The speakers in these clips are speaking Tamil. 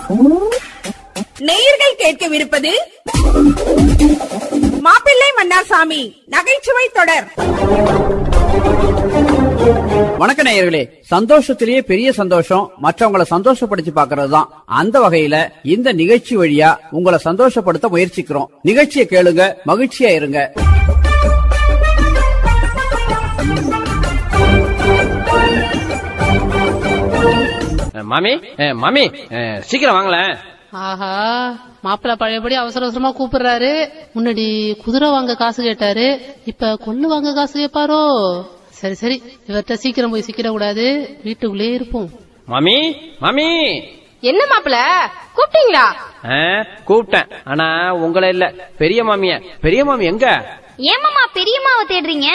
நேயர்கள் கேட்கவிருப்பது மாப்பிள்ளை மன்னார்சாமி நகைச்சுவை தொடர் வணக்க நேயர்களே சந்தோஷத்திலேயே பெரிய சந்தோஷம் மற்றவங்களை சந்தோஷப்படுத்தி பாக்குறது தான் அந்த வகையில இந்த நிகழ்ச்சி வழியா உங்களை சந்தோஷப்படுத்த முயற்சிக்கிறோம் நிகழ்ச்சியை கேளுங்க மகிழ்ச்சியா இருங்க அஹ், மாமி அஹ், மாமி அஹ், சீக்கிரம் வாங்களேன் ஆஹா மாப்பிள்ள பழையபடி அவசர அவசரமா கூப்பிடுறாரு முன்னாடி குதிரை வாங்க காசு கேட்டாரு இப்ப கொள்ளு வாங்க காசு கேட்பாரோ சரி சரி இவர்கிட்ட சீக்கிரம் போய் சிக்கிட கூடாது வீட்டுக்குள்ளே இருப்போம் மாமி மாமி என்ன மாப்பிள கூப்பிட்டீங்களா அஹ், கூப்பிட்டேன் ஆனா உங்களை இல்ல பெரிய மாமிய பெரிய மாமி எங்க ஏமாமா பெரியம்மாவை தேடுறீங்க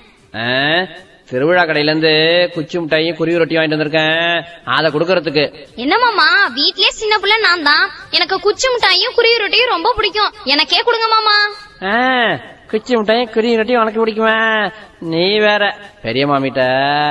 அஹ், திருவிழா கடையில இருந்து குச்சி மிட்டாயும் குருவி ரொட்டியும் வாங்கிட்டு வந்திருக்கேன் அதை கொடுக்கறதுக்கு என்னமாமா வீட்லயே சின்ன பிள்ளை நான் தான் எனக்கு குச்சி மிட்டாயும் குருவி ரொட்டியும் ரொம்ப பிடிக்கும் எனக்கே கொடுங்க மாமா அஹ், குச்சி மிட்டாயும் குருவி ரொட்டியும் உனக்கு பிடிக்குமா நீ வேற பெரிய மாமிட்ட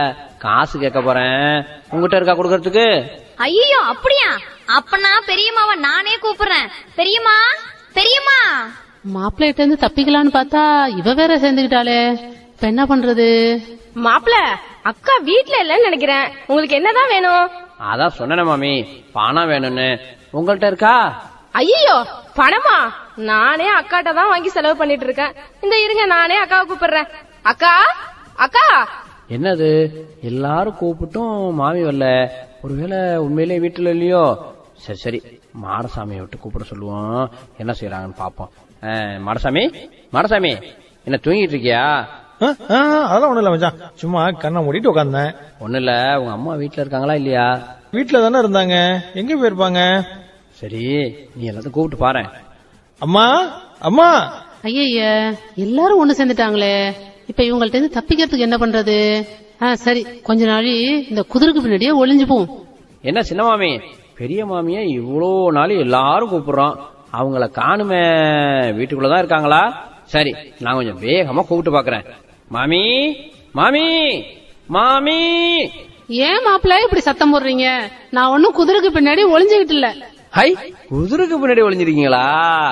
காசு கேட்க போறேன் உங்ககிட்ட இருக்கா கொடுக்கறதுக்கு ஐயோ அப்படியா அப்பனா பெரியம்மாவை நானே கூப்பிடுறேன் பெரியம்மா பெரியம்மா மாப்பிள்ளைகிட்ட இருந்து தப்பிக்கலான்னு பார்த்தா இவ வேற சேர்ந்துக்கிட்டாளே இப்ப என்ன பண்றது மாப்பிள அக்கா வீட்ல இல்லன்னு நினைக்கிறேன் உங்களுக்கு என்னதான் வேணும் அதான் சொன்னேனே மாமி பணம் வேணும்னு உங்கள்ட்ட இருக்கா ஐயோ பணமா நானே அக்காட்ட தான் வாங்கி செலவு பண்ணிட்டு இருக்கேன் இந்த இருங்க நானே அக்காவை கூப்பிடுறேன் அக்கா அக்கா என்னது எல்லாரும் கூப்பிட்டும் மாமி வரல ஒருவேளை உண்மையிலே வீட்டுல இல்லையோ சரி சரி மாடசாமியை விட்டு கூப்பிட சொல்லுவோம் என்ன செய்யறாங்கன்னு பாப்போம் அஹ், மாடசாமி மாடசாமி என்ன தூங்கிட்டு இருக்கியா ஆ, ஆ, அதெல்லாம் ஒண்ணும் இல்ல மச்சான் சும்மா கண்ணை மூடிட்டு உட்காந்தேன் ஒண்ணு இல்ல உங்க அம்மா வீட்டுல இருக்காங்களா இல்லையா வீட்டுல தானே இருந்தாங்க எங்க போயிருப்பாங்க சரி நீ எல்லாத்தையும் கூப்பிட்டு பாரு அம்மா அம்மா ஐயய்ய எல்லாரும் ஒண்ணு சேர்ந்துட்டாங்களே இப்ப இவங்கள்ட்ட இருந்து தப்பிக்கிறதுக்கு என்ன பண்றது ஆ சரி கொஞ்ச நாளி இந்த குதிரைக்கு பின்னாடியே ஒளிஞ்சுப்போம் என்ன சின்ன மாமி பெரிய மாமிய இவ்வளோ நாள் எல்லாரும் கூப்பிடுறோம் அவங்கள காணுமே வீட்டுக்குள்ளதான் இருக்காங்களா சரி நான் கொஞ்சம் வேகமா கூப்பிட்டு பாக்குறேன் மாமி மாமி மாமி ஏன் மாப்பிள்ள இப்படி சத்தம் போடுறீங்க நான் ஒன்னும் குதிரைக்கு பின்னாடி ஒளிஞ்சுகிட்டு இல்ல ஹை குதிரைக்கு பின்னாடி ஒளிஞ்சிருக்கீங்களா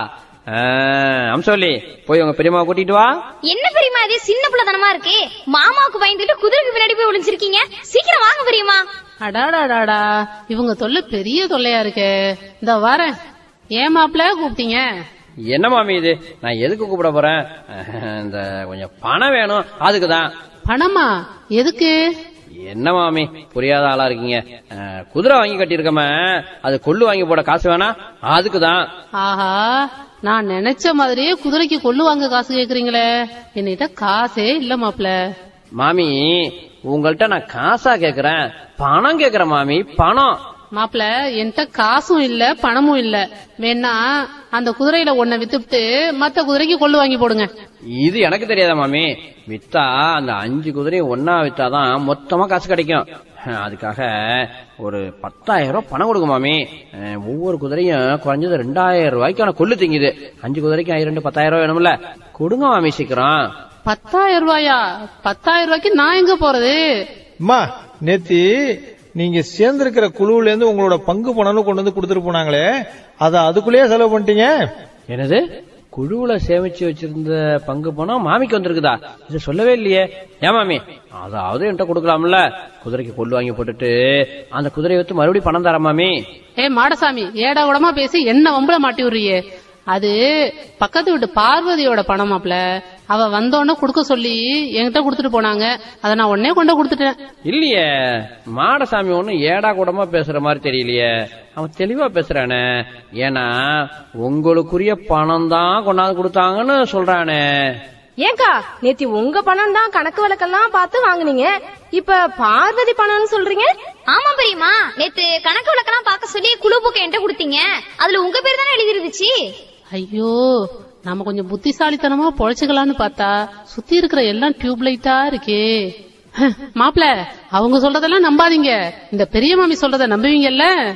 அம்சோல்லி போய் உங்க பெரியம்மா கூட்டிட்டு வா என்ன பெரியம்மா இது சின்ன பிள்ளைத்தனமா இருக்கு மாமாவுக்கு பயந்துட்டு குதிரைக்கு பின்னாடி போய் ஒளிஞ்சிருக்கீங்க சீக்கிரம் வாங்க பெரியம்மா அடாடாடாடா இவங்க தொல்லை பெரிய தொல்லையா இருக்கே இந்த வரேன் ஏன் மாப்பிள்ள கூப்பிட்டீங்க என்ன மாமி இது நான் எதுக்கு கூப்பிட போறேன் அஹ், இந்த கொஞ்சம் பணம் வேணும் அதுக்குதான் பணமா எதுக்கு என்ன மாமி புரியாத ஆளா இருக்கீங்க அஹ், குதிரை வாங்கி கட்டியிருக்கம அது கொள்ளு வாங்கி போட காசு வேணா அதுக்குதான் ஆஹா நான் நினைச்ச மாதிரியே குதிரைக்கு கொள்ளு வாங்க காசு கேக்குறீங்களே என்னிட்ட காசே இல்ல மாப்பிள்ள மாமி உங்கள்ட்ட நான் காசா கேக்குறேன் பணம் கேக்குறேன் மாமி பணம் மாப்பிள்ள என்கிட்ட காசும் இல்ல பணமும் இல்ல வேணா அந்த குதிரையில ஒன்ன வித்துட்டு மத்த குதிரைக்கு கொள்ளு வாங்கி போடுங்க இது எனக்கு தெரியாத மாமி வித்தா அந்த அஞ்சு குதிரையும் ஒன்னா வித்தாதான் மொத்தமா காசு கிடைக்கும் அஹ், அதுக்காக ஒரு பத்தாயிரம் ரூபாய் பணம் கொடுங்க மாமி அஹ், ஒவ்வொரு குதிரையும் குறைஞ்சது ரெண்டாயிரம் ரூபாய்க்கான கொள்ளு திங்குது அஞ்சு குதிரைக்கு ஆயிரம் ரெண்டு பத்தாயிரம் ரூபாய் வேணும்ல கொடுங்க மாமி சீக்கிரம் பத்தாயிரம் ரூபாயா பத்தாயிரம் ரூபாய்க்கு நான் எங்க போறது அம்மா நேத்தி நீங்க சேர்ந்திருக்கிற குழுவுல இருந்து உங்களோட பங்கு பணம்னு கொண்டு வந்து கொடுத்துட்டு போனாங்களே அத அதுக்குள்ளேயே செலவு பண்ணிட்டீங்க என்னது குழுவுல சேமிச்சு வச்சிருந்த பங்கு பணம் மாமிக்கு வந்திருக்குதா இது சொல்லவே இல்லையே ஏன் மாமி அதாவது என்கிட்ட கொடுக்கலாம்ல குதிரைக்கு கொள்ளு வாங்கி போட்டுட்டு அந்த குதிரையை வித்து மறுபடியும் பணம் தர மாமி ஏ மாடசாமி ஏடா கூடமா பேசி என்ன வம்பள மாட்டி விடுறியே அது பக்கத்து வீட்டு பார்வதியோட பணம் மாப்ள அவ வந்தோடனே கொடுக்க சொல்லி என்கிட்ட கொடுத்துட்டு போனாங்க அதை நான் உடனே கொண்டு கொடுத்துட்டேன் இல்லையே மாடசாமி ஒண்ணும் ஏடா கூடமா பேசுற மாதிரி தெரியலையே அவன் தெளிவா பேசுறானே ஏன்னா உங்களுக்குரிய பணம் தான் கொண்டாந்து கொடுத்தாங்கன்னு சொல்றானே ஏங்கா நேத்தி உங்க பணம் தான் கணக்கு வழக்கெல்லாம் பார்த்து வாங்குனீங்க இப்ப பார்வதி பணம்னு சொல்றீங்க ஆமா பெரியம்மா நேத்து கணக்கு வழக்கெல்லாம் பார்க்க சொல்லி குழு புக்கை என்கிட்ட கொடுத்தீங்க அதுல உங்க பேர் தானே எழுதி இருந்துச்சு ஐயோ நாம கொஞ்சம் புத்திசாலித்தனமா பொழைச்சுக்கலாம்னு பார்த்தா சுத்தி இருக்கிற எல்லாம் டியூப் லைட்டா இருக்கே மாப்பிள அவங்க சொல்றதெல்லாம் நம்பாதீங்க இந்த பெரிய மாமி சொல்றத நம்புவீங்கல்ல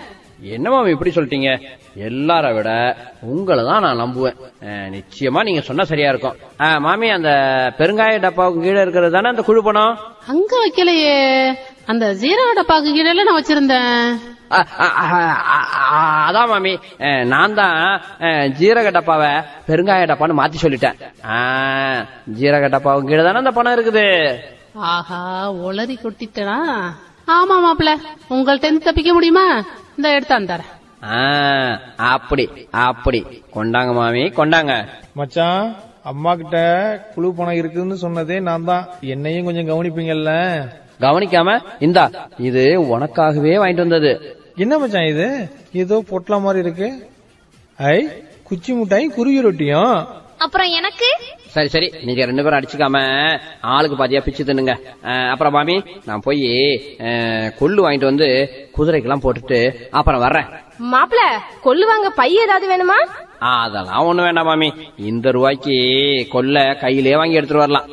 என்ன மாமி இப்படி சொல்லிட்டீங்க எல்லார விட உங்களை தான் நான் நம்புவேன் அஹ், நிச்சயமா நீங்க சொன்னா சரியா இருக்கும் அஹ், மாமி அந்த பெருங்காய டப்பாவுக்கு கீழே இருக்கிறது தானே அந்த குழு பணம் அங்க வைக்கலையே அந்த ஜீரக டப்பாக்கு கீழே நான் வச்சிருந்தேன் அ- அ- அ- அ- அ- அதான் மாமி அஹ், நான் தான் அஹ், ஜீரக டப்பாவை பெருங்காய டப்பான்னு மாத்தி சொல்லிட்டேன் அஹ், ஜீரக டப்பாவுக்கு கீழே தானே அந்த பணம் இருக்குது ஆஹா ஒளரி கொட்டிட்டனா ஆமா மாப்ள உங்கள்ட்ட இருந்து தப்பிக்க முடியுமா இந்த எடுத்து தரேன் அஹ், அப்படி அப்படி கொண்டாங்க மாமி கொண்டாங்க மச்சான் அம்மா கிட்ட குழு பணம் இருக்குன்னு சொன்னதே நான் தான் என்னையும் கொஞ்சம் கவனிப்பீங்கல்ல கவனிக்காம இந்தா இது உனக்காகவே வாங்கிட்டு வந்தது என்ன மச்சான் இது ஏதோ பொட்டல மாதிரி இருக்கு ஐ குச்சி மிட்டாயும் குருவி ரொட்டியும் அப்புறம் எனக்கு சரி சரி நீங்க ரெண்டு பேரும் அடிச்சுக்காம ஆளுக்கு பாதியா பிச்சு தின்னுங்க அஹ், அப்புறம் மாமி நான் போய் கொள்ளு வாங்கிட்டு வந்து குதிரைக்கெல்லாம் போட்டுட்டு அப்புறம் வர்றேன் மாப்பிள கொள்ளு வாங்க பை ஏதாவது வேணுமா அதெல்லாம் ஒண்ணு வேண்டாம் மாமி இந்த ரூபாய்க்கு கொல்ல கையிலே வாங்கி எடுத்துட்டு வரலாம்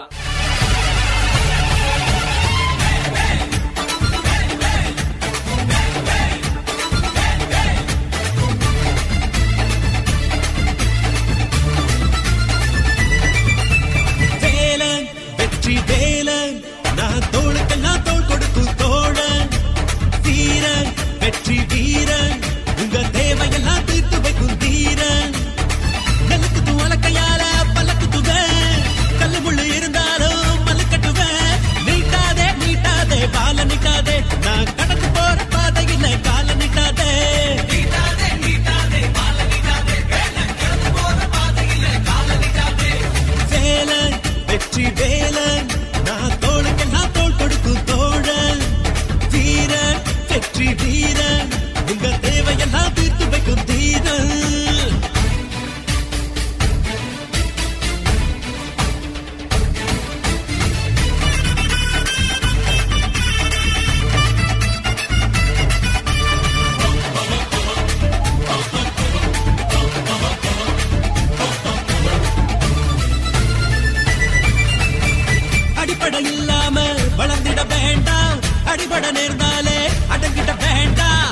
வேலன் வெற்றி வேலன் நான் தோளுக்கெல்லாம் தோள் கொடுக்கும் தோழன் வீரன் வெற்றி வீரன் உங்க தேவையெல்லாம் தீர்த்து வைக்கும் தீரன் நெல்லுக்கு வழக்கையால பல்லக்குத்துவேன் கல்லு முள்ளு இருந்தாலும் மல்லுக்கட்டுவேன் நீட்டாதே நீட்டாதே பால நீட்டாதே நான் கடந்து போற பாதையில கால நீட்டாதே நீட்டாதே நீட்டாதே பால நீட்டாதே கடந்து போற பாதையில கால நீட்டாதே வேலன் வெற்றி வேலன் நான் தோளுக்கெல்லாம் தோள் கொடுக்கும் தோழன் வீரன் வெற்றி வீரன் உங்க தேவையெல்லாம் தீர்த்து வைக்கும் தீரன் அடிப்படை இல்லாம வளர்ந்திட வேண்டாம் அடிபட நேர்ந்தாலே அடங்கிட வேண்டாம்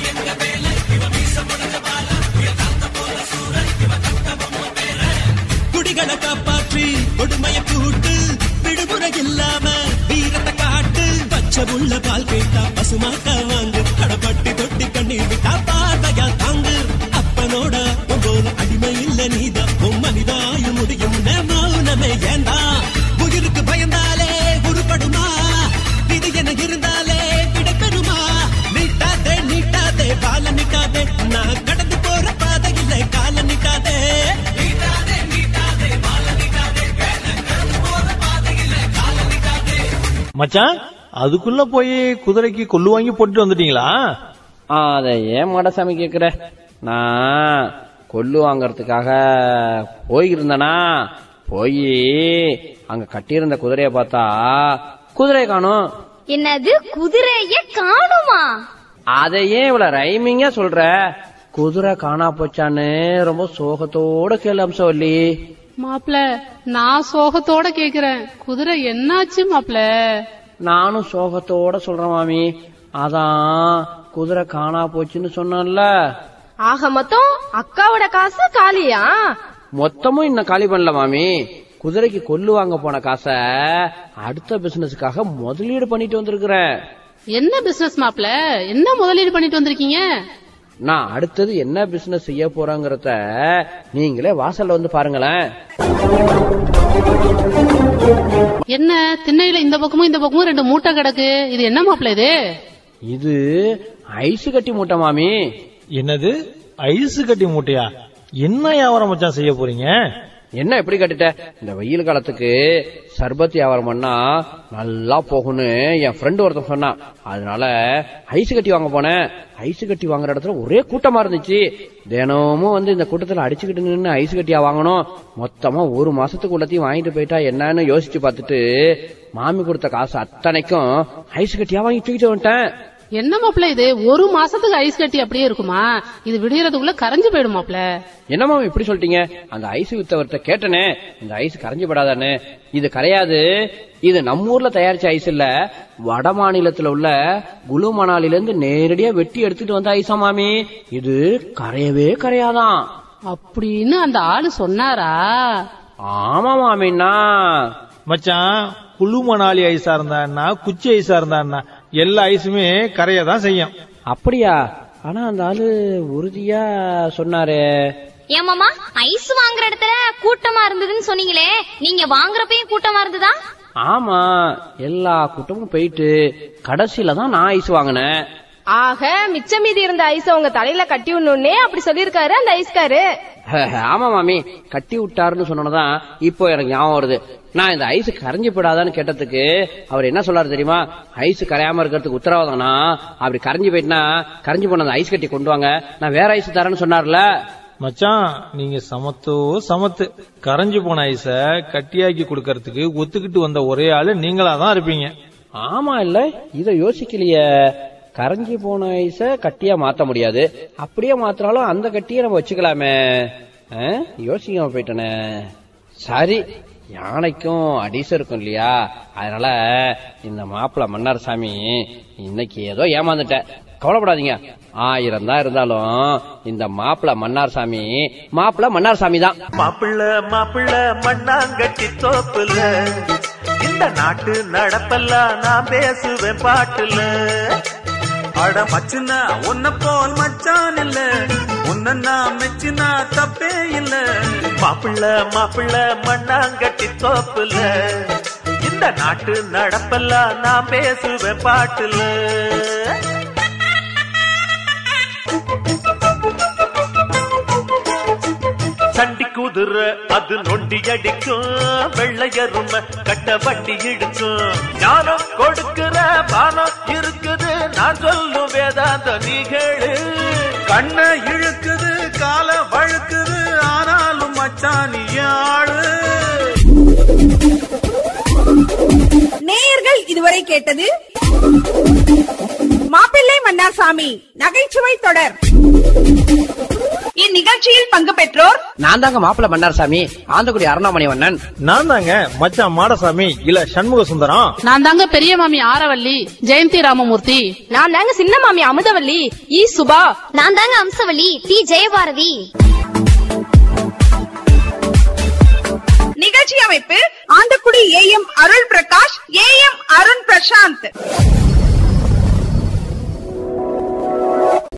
குடிகளை காப்பாற்றி கொடுமையை கூட்டு விடுமுறை இல்லாம வீரத்தை காட்டு பச்சை உள்ள பால் கேட்டா பசுமாக்க வாங்கு கடப்பட்டி தொட்டி கண்ணீர் விட்டா பார்வையா தாங்கு அப்பனோட ஒவ்வொரு அடிமை இல்ல நீதான் உன் மனிதாயு முடியும் மௌனமே ஏண்டா உயிருக்கு பயந்தாலே உருப்படுமா விதி என இருந்தாலே விடக்கணுமா நீட்டாதே நீட்டாதே பால நிக்காதே நான் கடந்து போற பாதையில கால நிக்காதே நீட்டாதே நீட்டாதே பால நிக்காதே கடந்து போற பாதையில கால நிக்காதே மச்சான் அதுக்குள்ள போய் குதிரைக்கு கொள்ளு வாங்கி போட்டுட்டு வந்துட்டீங்களா அத ஏன் மாடசாமி கேக்குற நான் கொள்ளு வாங்கறதுக்காக போயிருந்தனா போய் அங்க கட்டியிருந்த குதிரைய பார்த்தா குதிரையை காணும் என்னது குதிரைய காணுமா அதை ஏன் இவ்வளவு ரைமிங்கா சொல்ற குதிரை காணா போச்சான்னு ரொம்ப சோகத்தோட கேளு அம்சவல்லி மாப்ள நான் சோகத்தோட கேக்குறேன் குதிரை என்னாச்சு மாப்ள நானும் சோகத்தோட சொல்றேன் மாமி அதான் குதிரை காணா போச்சுன்னு சொன்னேன்ல ஆக மொத்தம் அக்காவோட காசு காலியா மொத்தமும் இன்னும் காலி பண்ணல மாமி குதிரைக்கு கொல்லு வாங்க போன காசை அடுத்த பிசினஸுக்காக முதலீடு பண்ணிட்டு வந்திருக்கிறேன் என்ன பிசினஸ் மாப்ள என்ன முதலீடு பண்ணிட்டு வந்திருக்கீங்க நான் அடுத்தது என்ன பிசினஸ் செய்ய போறேங்கிறத நீங்களே வாசல்ல வந்து பாருங்களேன் என்ன திண்ணையில இந்த பக்கமும் இந்த பக்கமும் ரெண்டு மூட்டை கிடக்கு இது என்ன மாப்ள இது இது ஐஸ் கட்டி மூட்டை மாமி என்னது ஐஸ் கட்டி மூட்டையா என்ன வியாபாரம் மச்சான் செய்ய போறீங்க என்ன எப்படி கட்டிட்ட இந்த வெயில் காலத்துக்கு சர்பத் வியாபாரம் பண்ணா நல்லா போகும்னு என் ஃப்ரெண்டு ஒருத்தன் சொன்னான் அதனால ஐஸ் கட்டி வாங்க போனேன் ஐஸ் கட்டி வாங்குற இடத்துல ஒரே கூட்டமா இருந்துச்சு தினமும் வந்து இந்த கூட்டத்துல அடிச்சுக்கிட்டு நின்று ஐஸ் கட்டியா வாங்கணும் மொத்தமா ஒரு மாசத்துக்கு உள்ளத்தையும் வாங்கிட்டு போயிட்டா என்னன்னு யோசிச்சு பார்த்துட்டு மாமி கொடுத்த காசு அத்தனைக்கும் ஐஸ் கட்டியா வாங்கி தூக்கிட்டு வந்துட்டேன் என்ன மாப்பிள இது ஒரு மாசத்துக்கு ஐஸ் கட்டி அப்படியே இருக்குமா இது விடியறதுக்குள்ள கரைஞ்சு போயிடும் மாப்பிள என்ன மாமி இப்படி சொல்லிட்டீங்க அந்த ஐஸ் வித்தவர்கிட்ட கேட்டனே இந்த ஐஸ் கரைஞ்சு படாதான்னு இது கரையாது இது நம்ம ஊர்ல தயாரிச்ச ஐஸ் இல்ல வட மாநிலத்துல உள்ள குலு மணாலில இருந்து நேரடியா வெட்டி எடுத்துட்டு வந்த ஐஸா மாமி இது கரையவே கரையாதான் அப்படின்னு அந்த ஆளு சொன்னாரா ஆமா மாமின்னா மச்சான் குழு மணாலி ஐஸா இருந்தா என்ன குச்சி ஐஸா இருந்தா என்ன எல்லா ஐஸுமே கரைய தான் செய்யும் அப்படியா ஆனா அந்த ஆளு உறுதியா சொன்னாரு ஏமாமா ஐஸ் வாங்குற இடத்துல கூட்டமா இருந்ததுன்னு சொன்னீங்களே நீங்க வாங்குறப்பயும் கூட்டமா இருந்ததா ஆமா எல்லா கூட்டமும் போயிட்டு கடைசியில தான் நான் ஐஸ் வாங்கினேன் ஆக மிச்ச மீதி இருந்த ஐஸ உங்க தலையில கட்டி விடணும்னே அப்படி சொல்லிருக்காரு அந்த ஐஸ்காரு ஆமா மாமி கட்டி விட்டாருன்னு சொன்னதான் இப்போ எனக்கு ஞாபகம் வருது நான் இந்த ஐஸ் கரைஞ்சு போடாதான்னு கேட்டதுக்கு அவர் என்ன சொல்லாரு தெரியுமா ஐஸ் கரையாம இருக்கிறதுக்கு உத்தரவாதம்னா அப்படி கரைஞ்சு போயிட்டுனா கரைஞ்சு போன அந்த ஐஸ் கட்டி கொண்டு வாங்க நான் வேற ஐஸ் தரேன்னு சொன்னார்ல மச்சான் நீங்க சமத்தோ சமத்து கரைஞ்சு போன ஐஸ கட்டியாக்கி கொடுக்கறதுக்கு ஒத்துக்கிட்டு வந்த ஒரே ஆளு நீங்களா தான் இருப்பீங்க ஆமா இல்ல இத யோசிக்கலையே கரைஞ்சி போன ஐஸ கட்டியா மாத்த முடியாது அப்படியே மாத்தினாலும் அந்த கட்டியை நம்ம வச்சுக்கலாமே ஆ? யோசிக்காம போயிட்டனே சரி யானைக்கும் அடிசம் இருக்கும் இல்லையா அதனால இந்த மாப்பிள்ள மன்னார் சாமி இன்னைக்கு ஏதோ ஏமாந்துட்டேன் கவலைப்படாதீங்க ஆயிரம் தான் இருந்தாலும் இந்த மாப்பிள்ள மன்னார் சாமி மாப்பிள்ள மன்னார் சாமி தான் மாப்பிள்ள மாப்பிள்ள மண்ணாங்கட்டி தோப்புல இந்த நாட்டு நடப்பெல்லாம் நான் பேசுவேன் பாட்டுல அட மச்சுனா உன்ன போல் மச்சான் இல்ல உன்ன நான் மெச்சுனா தப்பே இல்ல மாப்பிள்ள மாப்பிள்ள மண்ணாங்கட்டி தோப்புல இந்த நாட்டு நடப்பெல்லாம் நான் பேசுவேன் பாட்டுல சண்டி குதிரை அது நொண்டி அடிக்கும் வெள்ளையரும கட்ட வண்டி இடிக்கும் ஞானம் கொடுக்கிற பானம் இருக்குது நான் சொல்லும் வேதாந்த நீகளு கண்ண இழுக்குது கால வழுக்குது ஆனாலும் மச்சான் நீ ஆளு நேயர்கள் இதுவரை கேட்டது மாப்பிள்ளை மன்னார்சாமி நகைச்சுவை தொடர் இந்நிகழ்ச்சியில் பங்கு பெற்றோர் நான் தாங்க மாப்பிள்ள மன்னார் சாமி ஆந்தக்குடி அருணாமணி வண்ணன் நான் தாங்க மச்சான் மாடசாமி இல்ல சண்முக சுந்தரம் நான் தாங்க பெரிய மாமி ஆரவல்லி ஜெயந்தி ராமமூர்த்தி நான் தாங்க சின்ன மாமி அமுதவல்லி ஈ சுபா நான் தாங்க அம்சவல்லி டி ஜெயபாரதி நிகழ்ச்சி அமைப்பு Anthakudi A M Arul Prakash A M Arun Prashanth